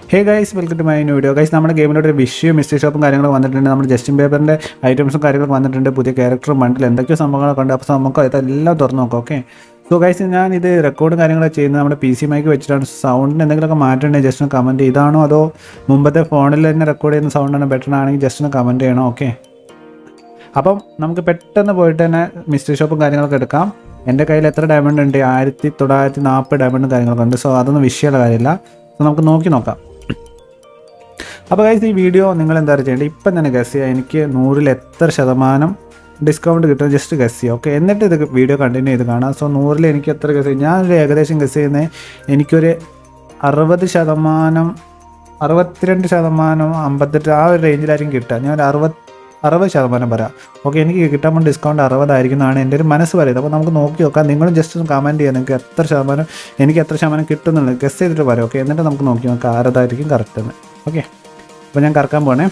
Hey guys welcome to my new video guys നമ്മുടെ ഗെയിമിലോട്ട് ഒരു വിഷയം മിസ്റ്ററി ഷോപ്പും കാര്യങ്ങളൊക്കെ വന്നിട്ടുണ്ട് നമ്മുടെ ജസ്റ്റിൻ പേപ്പറിൻ്റെ ഐറ്റംസും കാര്യങ്ങളൊക്കെ വന്നിട്ടുണ്ട് പുതിയ ക്യാരക്ടറും ബണ്ടിൽ എന്തൊക്കെയോ സംഭവങ്ങളൊക്കെ ഉണ്ട് അപ്പോൾ നമുക്ക് ഇതെല്ലാം തുറന്ന് നോക്കാം ഓക്കെ സോ ഗൈസ് ഞാൻ ഇത് റെക്കോർഡും കാര്യങ്ങളൊക്കെ ചെയ്യുന്നത് നമ്മുടെ പി സി മൈക്ക് വെച്ചിട്ടാണ് സൗണ്ടിന് എന്തെങ്കിലുമൊക്കെ മാറ്റമുണ്ടെങ്കിൽ ജസ്റ്റ് ഒന്ന് കമൻറ്റ് ഇതാണോ അതോ മുമ്പത്തെ ഫോണിൽ തന്നെ റെക്കോർഡ് ചെയ്യുന്ന സൗണ്ടാണ് ബെറ്റർ ആണെങ്കിൽ ജസ്റ്റ് ഒന്ന് കമൻറ്റ് ചെയ്യണം ഓക്കെ അപ്പം നമുക്ക് പെട്ടെന്ന് പോയിട്ട് തന്നെ മിസ്റ്ററി ഷോപ്പും കാര്യങ്ങളൊക്കെ എടുക്കാം എൻ്റെ കയ്യിൽ എത്ര ഡയമണ്ട് ഉണ്ട് ആയിരത്തി തൊള്ളായിരത്തി നാൽപ്പത് ഡയമണ്ടും കാര്യങ്ങളൊക്കെ ഉണ്ട് സോ അതൊന്നും വിഷയമുള്ള കാര്യമില്ല സോ നമുക്ക് നോക്കി നോക്കാം അപ്പോൾ ഗൈസ് ഈ വീഡിയോ നിങ്ങൾ എന്താ ചെയ്യേണ്ടത് ഇപ്പം തന്നെ ഗസ് ചെയ്യുക എനിക്ക് നൂറിൽ എത്ര ശതമാനം ഡിസ്കൗണ്ട് കിട്ടും ജസ്റ്റ് ഗസ് ചെയ്യുക ഓക്കെ എന്നിട്ട് ഇത് വീഡിയോ കണ്ടിന്യൂ ചെയ്ത് കാണാം സോ നൂറിൽ എനിക്ക് എത്ര ഗസ് ചെയ്യും ഞാനൊരു ഏകദേശം ഗസ് ചെയ്യുന്നത് എനിക്കൊരു അറുപത് ശതമാനം അറുപത്തിരണ്ട് ശതമാനം അമ്പത്തെട്ട് ആ ഒരു റേഞ്ചിലായിരിക്കും കിട്ടുക ഞാൻ ഒരു അറുപത് അറുപത് ശതമാനം പറയാം ഓക്കെ എനിക്ക് കിട്ടാൻ വേണ്ടി ഡിസ്കൗണ്ട് അറുപതായിരിക്കും എന്നാണ് എൻ്റെ ഒരു മനസ്സ് പറയുന്നത് അപ്പോൾ നമുക്ക് നോക്കി നോക്കാം നിങ്ങളും ജസ്റ്റ് ഒന്ന് കമൻറ്റ് ചെയ്യാം നിങ്ങൾക്ക് എത്ര ശതമാനം എനിക്ക് എത്ര ശതമാനം കിട്ടുന്നുള്ളത് ഗസ് ചെയ്തിട്ട് പറയാം ഓക്കെ എന്നിട്ട് നമുക്ക് നോക്കി നോക്കാം ആരതായിരിക്കും കറക്റ്റ് എന്ന് ഓക്കെ അപ്പോൾ ഞാൻ കറക്കാൻ പോണേ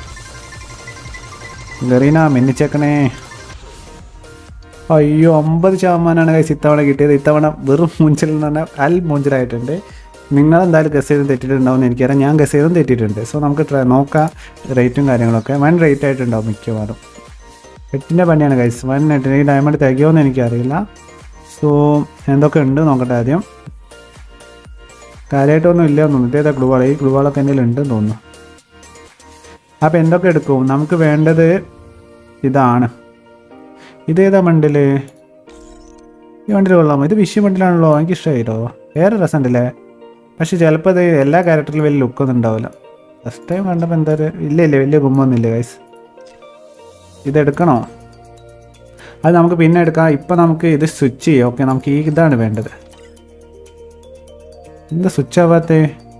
ഗറീന മിന്നിച്ചേക്കണേ അയ്യോ അമ്പത് ശതമാനമാണ് കൈസ് ഇത്തവണ കിട്ടിയത് ഇത്തവണ വെറും മൂഞ്ചൽ എന്ന് പറഞ്ഞാൽ അൽ മൂഞ്ചലായിട്ടുണ്ട് നിങ്ങൾ എന്തായാലും ഗസ് ചെയ്ത് തെറ്റിയിട്ടുണ്ടാവും എന്ന് എനിക്കറിയാം ഞാൻ ഗസ് ചെയ്തും തെറ്റിയിട്ടുണ്ട് സോ നമുക്ക് ട്രൈ നോക്കാം റേറ്റും കാര്യങ്ങളൊക്കെ വൺ റേറ്റ് ആയിട്ടുണ്ടാവും മിക്കവാറും എട്ടിൻ്റെ പണിയാണ് കൈസ് വൺ എട്ടിന് ഈ ഡയമണ്ട് തികയോന്ന് എനിക്കറിയില്ല സോ എന്തൊക്കെ ഉണ്ട് നോക്കട്ടെ ആദ്യം കാര്യമായിട്ടൊന്നും ഇല്ല തോന്നുന്നു ഇതേതാ ഗ്ലൂവാൾ ഈ ഗ്ലൂവാളൊക്കെ എൻ്റെ ഉണ്ടെന്ന് തോന്നുന്നു അപ്പോൾ എന്തൊക്കെ എടുക്കും നമുക്ക് വേണ്ടത് ഇതാണ് ഇതേതാ ബണ്ടിൽ ഈ വണ്ടിൽ കൊള്ളാമോ ഇത് വിഷയം ബണ്ടിലാണല്ലോ എനിക്ക് ഇഷ്ടമായിട്ടോ വേറെ രസമുണ്ടല്ലേ പക്ഷെ ചിലപ്പോൾ ഇത് എല്ലാ ക്യാരക്ടറിലും വലിയ ലുക്കൊന്നും ഉണ്ടാവില്ല ഫസ്റ്റ് ടൈം കണ്ടപ്പോൾ എന്താ ഒരു ഇല്ല ഇല്ല വലിയ ഗുമ്മൊന്നുമില്ല ഗൈസ് ഇതെടുക്കണോ അത് നമുക്ക് പിന്നെ എടുക്കാം ഇപ്പം നമുക്ക് ഇത് സ്വിച്ച് ചെയ്യാം ഓക്കെ നമുക്ക് ഈ ഇതാണ് വേണ്ടത് എന്താ സ്വിച്ച് ആവാത്തേ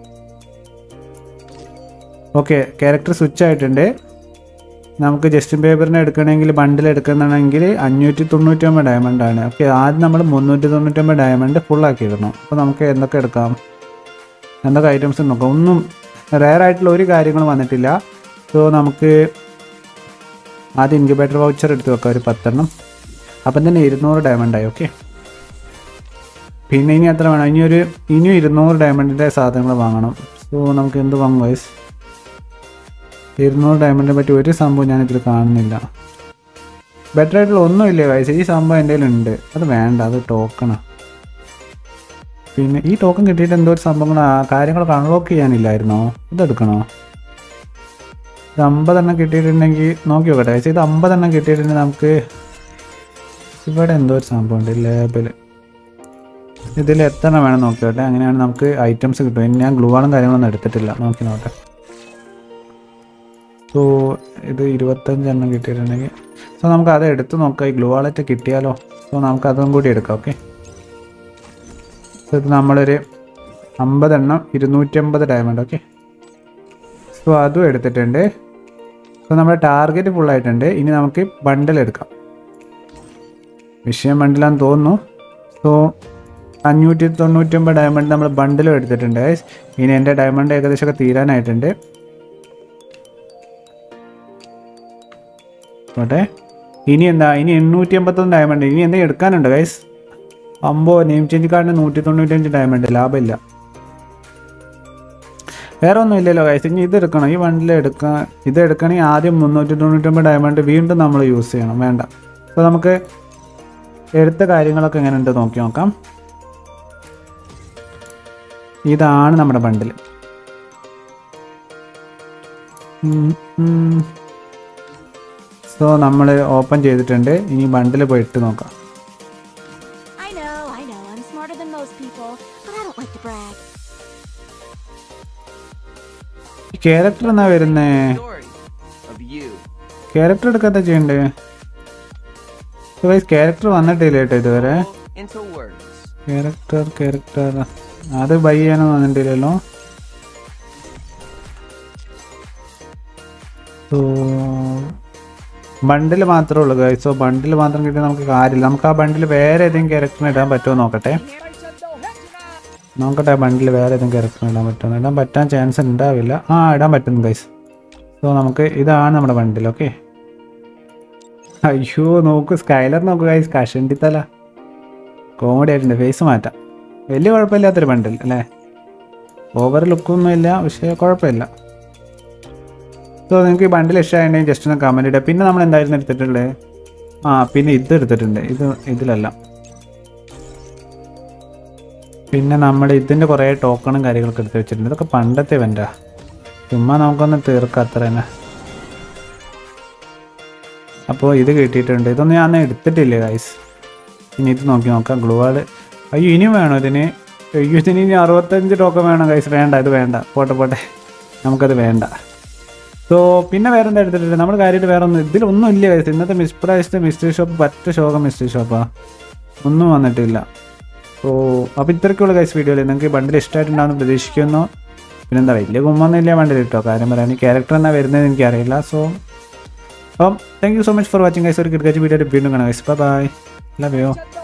ഓക്കെ ക്യാരക്ടർ സ്വിച്ച് ആയിട്ടുണ്ട് നമുക്ക് ജസ്റ്റിൻ പേപ്പറിനെ എടുക്കണമെങ്കിൽ ബണ്ടിൽ എടുക്കണമെങ്കിൽ അഞ്ഞൂറ്റി തൊണ്ണൂറ്റൊമ്പത് ഡയമണ്ട് ആണ് ഓക്കെ ആദ്യം നമ്മൾ മുന്നൂറ്റി തൊണ്ണൂറ്റൊമ്പത് ഡയമണ്ട് ഫുള്ളാക്കി ഇടണം അപ്പോൾ നമുക്ക് എന്തൊക്കെ എടുക്കാം എന്തൊക്കെ ഐറ്റംസ് നോക്കാം ഒന്നും റെയർ ആയിട്ടുള്ള ഒരു കാര്യങ്ങളും വന്നിട്ടില്ല സോ നമുക്ക് ആദ്യം ഇൻക്യുബേറ്റർ വൗച്ചർ എടുത്ത് വെക്കാം ഒരു പത്തെണ്ണം അപ്പം തന്നെ ഇരുന്നൂറ് ഡയമണ്ട് ആയി ഓക്കെ പിന്നെ ഇനി എത്ര വേണം ഇനി ഒരു ഇനിയും ഇരുന്നൂറ് ഡയമണ്ടിൻ്റെ സാധനങ്ങൾ വാങ്ങണം സോ നമുക്ക് എന്ത് വാങ്ങും വയസ്സ് ഇരുന്നൂറ് ഡയമണ്ടിനെ പറ്റി ഒരു സംഭവം ഞാനിതിൽ കാണുന്നില്ല ബെറ്റർ ആയിട്ടുള്ള ഒന്നുമില്ല വയസ്സ് ഈ സംഭവം എൻ്റെ ഉണ്ട് അത് വേണ്ട അത് ടോക്കണാ പിന്നെ ഈ ടോക്കൺ കിട്ടിയിട്ട് എന്തോ ഒരു സംഭവങ്ങൾ കാര്യങ്ങളൊക്കെ അൺലോക്ക് ചെയ്യാനില്ലായിരുന്നോ ഇതെടുക്കണോ ഇത് അമ്പതെണ്ണം കിട്ടിയിട്ടുണ്ടെങ്കിൽ നോക്കി നോക്കട്ടെ വയസ്സ് ഇത് അമ്പതെണ്ണം കിട്ടിയിട്ടുണ്ടെങ്കിൽ നമുക്ക് ഇവിടെ എന്തോ ഒരു സംഭവം ഉണ്ട് ലേബിൾ ഇതിൽ എത്ര എണ്ണം വേണം നോക്കിയോട്ടെ അങ്ങനെയാണ് നമുക്ക് ഐറ്റംസ് കിട്ടും ഇനി ഞാൻ ഗ്ലൂവാളും കാര്യങ്ങളൊന്നും എടുത്തിട്ടില്ല നോക്കി നോട്ടെ സോ ഇത് ഇരുപത്തഞ്ചെണ്ണം കിട്ടിയിട്ടുണ്ടെങ്കിൽ സോ നമുക്ക് അത് എടുത്ത് നോക്കാം ഈ ഗ്ലൂ വാളറ്റ് കിട്ടിയാലോ സോ നമുക്ക് അതും കൂടി എടുക്കാം ഓക്കെ സോ ഇത് നമ്മളൊരു അമ്പതെണ്ണം ഇരുന്നൂറ്റമ്പത് ഡയമണ്ട് ഓക്കെ സോ അതും എടുത്തിട്ടുണ്ട് സോ നമ്മുടെ ടാർഗറ്റ് ഫുള്ളായിട്ടുണ്ട് ഇനി നമുക്ക് ബണ്ടിൽ എടുക്കാം വിഷയം ബണ്ടിലാന്ന് തോന്നുന്നു സോ അഞ്ഞൂറ്റി തൊണ്ണൂറ്റൊമ്പത് ഡയമണ്ട് നമ്മൾ ബണ്ടിലും എടുത്തിട്ടുണ്ട് guys. ഇനി എൻ്റെ ഡയമണ്ട് ഏകദേശമൊക്കെ തീരാനായിട്ടുണ്ട് പോട്ടെ ഇനി എന്താ ഇനി എണ്ണൂറ്റി എൺപത്തൊന്ന് ഡയമണ്ട് ഇനി എന്തെങ്കിലും എടുക്കാനുണ്ട് ഗൈസ് അമ്പോ നെയിം ചേഞ്ച് കാർഡിന് നൂറ്റി തൊണ്ണൂറ്റഞ്ച് ഡയമണ്ട് ലാഭമില്ല വേറെ ഒന്നും ഇല്ലല്ലോ ഗൈസ് ഇനി ഇത് എടുക്കണം ഈ വണ്ടിൽ എടുക്കാൻ ഇത് എടുക്കണമെങ്കിൽ ആദ്യം മുന്നൂറ്റി തൊണ്ണൂറ്റൊമ്പത് ഡയമണ്ട് വീണ്ടും നമ്മൾ യൂസ് ചെയ്യണം വേണ്ട അപ്പോൾ നമുക്ക് എടുത്ത കാര്യങ്ങളൊക്കെ എങ്ങനെ ഉണ്ട് നോക്കി നോക്കാം ഇതാണ് നമ്മുടെ ബണ്ടിൽ സോ നമ്മൾ ഓപ്പൺ ചെയ്തിട്ടുണ്ട് ഇനി ബണ്ടിൽ പോയി ഇട്ട് നോക്കാം I know, I know, I'm smarter than most people, but I don't like to brag. ഈ ക്യാരക്ടർ എന്നാ വരുന്നേ story of you. ക്യാരക്ടർ എടുക്കാത്ത ചെയ്യണ്ടേ ക്യാരക്ടർ വന്നിട്ടില്ല കേട്ടോ ഇതുവരെ Into words. ക്യാരക്ടർ ക്യാരക്ടർ അത് ബൈ ചെയ്യാനൊന്നും വന്നിട്ടില്ലല്ലോ സോ ബണ്ടിൽ മാത്രമേ ഉള്ളൂ guys. സോ ബണ്ടിൽ മാത്രം കിട്ടിയാൽ നമുക്ക് കാര്യമില്ല നമുക്ക് ആ ബണ്ടിൽ വേറെ ഏതെങ്കിലും ക്യാരക്ടറിന് ഇടാൻ പറ്റുമോ നോക്കട്ടെ നോക്കട്ടെ ആ ബണ്ടിൽ വേറെ ഏതെങ്കിലും ക്യാരക്ടറിന് ഇടാൻ പറ്റുമോ ഇടാൻ പറ്റാൻ ചാൻസ് ഉണ്ടാവില്ല ആ ഇടാൻ പറ്റും ഗൈസ് സോ നമുക്ക് ഇതാണ് നമ്മുടെ ബണ്ടിൽ ഓക്കെ അയ്യോ നോക്ക് സ്കൈലർ നോക്ക് ഗൈസ് കഷണ്ടിത്തല കോമഡി ആയിട്ടുണ്ട് ഫേസ് മാറ്റാം വലിയ കുഴപ്പമില്ലാത്തൊരു ബണ്ടിൽ അല്ലേ ഓവർ ലുക്കൊന്നും ഇല്ല പക്ഷേ കുഴപ്പമില്ല സോ നിങ്ങൾക്ക് ഈ ബണ്ടിൽ ഇഷ്ടമായിട്ടുണ്ടെങ്കിൽ ജസ്റ്റ് ഒന്ന് കമൻറ്റ് ഇടുക പിന്നെ നമ്മൾ എന്തായിരുന്നു എടുത്തിട്ടുള്ളത് ആ പിന്നെ ഇത് എടുത്തിട്ടുണ്ട് ഇത് ഇതിലല്ല പിന്നെ നമ്മൾ ഇതിൻ്റെ കുറേ ടോക്കണും കാര്യങ്ങളൊക്കെ എടുത്ത് വെച്ചിട്ടുണ്ട് ഇതൊക്കെ പണ്ടത്തെ ഇവൻ്റാ ചുമ്മാ നമുക്കൊന്ന് തീർക്കാം അത്ര തന്നെ അപ്പോൾ ഇത് കിട്ടിയിട്ടുണ്ട് ഇതൊന്നും ഞാൻ എടുത്തിട്ടില്ല ഗൈസ് ഇനി ഇത് നോക്കി നോക്കാം ഗ്ലൂ വാൾ അയ്യോ ഇനിയും വേണോ ഇതിന് അയ്യോ ഇതിന് ഇനി അറുപത്തഞ്ച് ടോക്കൺ വേണം ഗൈസ് വേണ്ട ഇത് വേണ്ട പോട്ടെ പോട്ടെ നമുക്കത് വേണ്ട സോ പിന്നെ വേറെ എന്താ എടുത്തിട്ടുണ്ട് നമ്മൾ കാര്യമായിട്ട് വേറെ ഒന്നും ഇതിലൊന്നും ഇല്ല ഗൈസ് ഇന്നത്തെ മിസ് പ്രൈസിൻ്റെ മിസ്റ്ററി ഷോപ്പ് പറ്റ ശോകം മിസ്റ്ററി ഷോപ്പാ ഒന്നും വന്നിട്ടില്ല സോ അപ്പോൾ ഇത്രയ്ക്കുള്ള ഗൈസ് വീഡിയോയിൽ നിങ്ങൾക്ക് ബണ്ടിൽ ഇഷ്ടമായിട്ടുണ്ടാകുന്ന പ്രതീക്ഷിക്കുന്നു പിന്നെന്താ വലിയ കുമ്മൊന്നും ഇല്ല ബണ്ടിൽ കിട്ടോ കാര്യം പറയാൻ ഈ ക്യാരക്ടർ എന്നാ വരുന്നത് എനിക്കറിയില്ല സോ അപ്പം thank you so much for watching guys ഒരു കിടക്കാച്ച് വീഡിയോ വീണ്ടും കാണാം ഗൈസ് ബൈ ലവ് യു